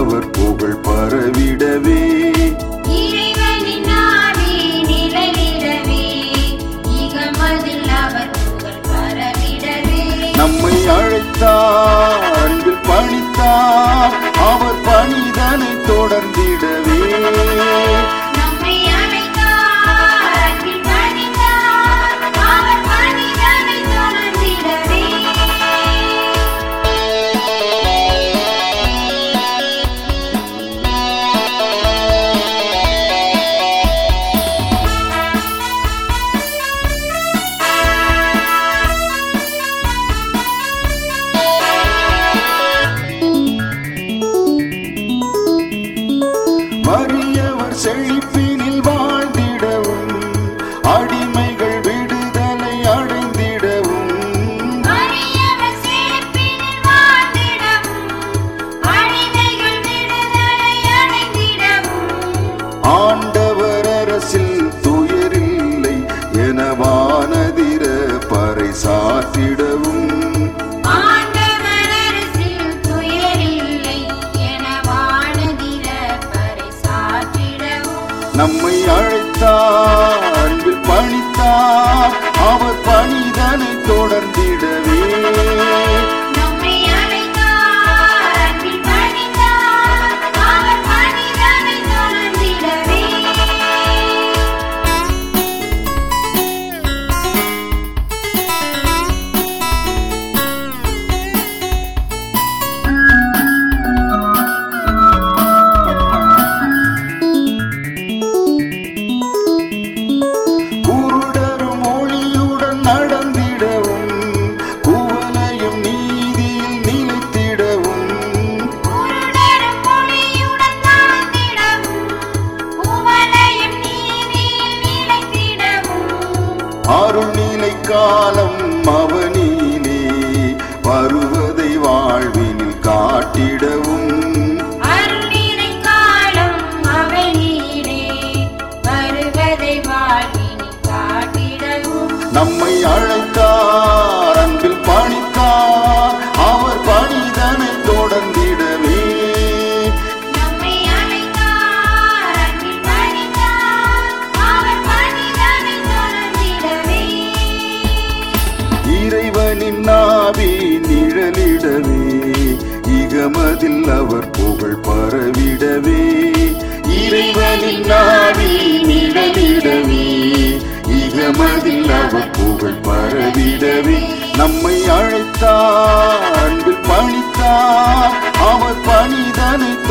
அவர் புகழ் பரவிடவே இறைவனின் ஆவி நிழலிடவே, இகமதில் அவர் புகழ் பரவிடவே. நம்மை அழைத்தார் அன்பில் பணித்தார் அவர் பணிதனை தொடர்ந்திடவே நம்மை அழைத்தார், அன்பில் பணித்தார், அவர் பணிதனை தொடர்ந்திடவே. வறியவர் செழிப்பினில் வாழ்ந்திடவும் அடிமைகள் விடுதலை அடைந்திடவும் அரியவர் சிறப்பினில் வாழ்ந்திடவும், அடிமைகள் விடுதலை அடைந்திடவும். ஆண்டவர் அரசில் துயரில்லை என வானதிர பறைசாற்றிடவும் ஆண்டவர் அரசில் துயரில்லை என வானதிர பறைசாற்றிடவும். நம்மை அழைத்தார் அன்பில் பணித்தார் அவர் பணிதனை தொடர்ந்திடவே நம்மை அழைத்தார், அன்பில் பணித்தார், அவர் பணிதனை தொடர்ந்திடவே. குருடரும் ஒளியுடன் நடந்திடவும் குவலையும் நீதியில் நிலைத்திடவும் குருடரும் பொழியுடன் வாழ்ந்திடவும், குவளையும் நீதியில் நிலைத்திடவும். அருள்நிலை காலம் அவனிலே வருவதை வாழ்வினில் காட்டிடவும் அருளினை காலம் அவனிலே வருவதை வாழ்வினில் காட்டிடவும். நம்மை அழைத்தார் அன்பில் பணித்தார் அவர் பணிதனை தொடர்ந்திடவே நம்மை அழைத்தார், அன்பில் பணித்தார், அவர் பணிதனை தொடர்ந்திடவே. இறைவனின் நாவி நிழலிடவே இகமதில் அவர் புகழ் பரவிடவே இறைவனின் நாவி நிழலிடவே இகமதில் அவர் புகழ் பரவிடவே நம்மை அழைத்தார் அன்பில் பணித்தார் அவர் பணிதனை